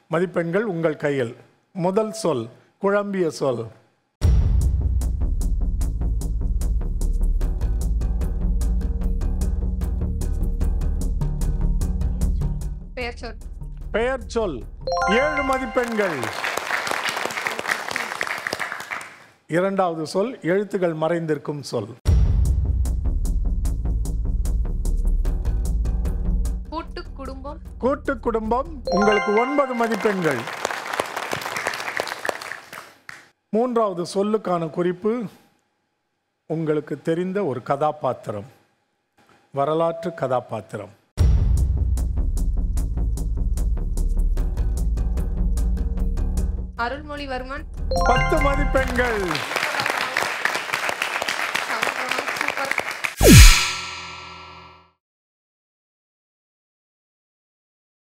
மதிப்பெண்கள் உங்கள் கையில் முதல் சொல் குழம்பிய சொல் பெயர் சொல் பெயர் சொல் ஏழு மதிப்பெண்கள் இரண்டாவது சொல் எழுத்துகள் மறைந்திருக்கும் சொல் கூட்டு குடும்பம் கூட்டு குடும்பம் உங்களுக்கு ஒன்பது மதிப்பெண்கள் மூன்றாவது சொல்லுக்கான குறிப்பு உங்களுக்கு தெரிந்த ஒரு கதாபாத்திரம் வரலாற்று கதாபாத்திரம் அருள்மொழிவர்மன் பத்து மதிப்பெண்கள்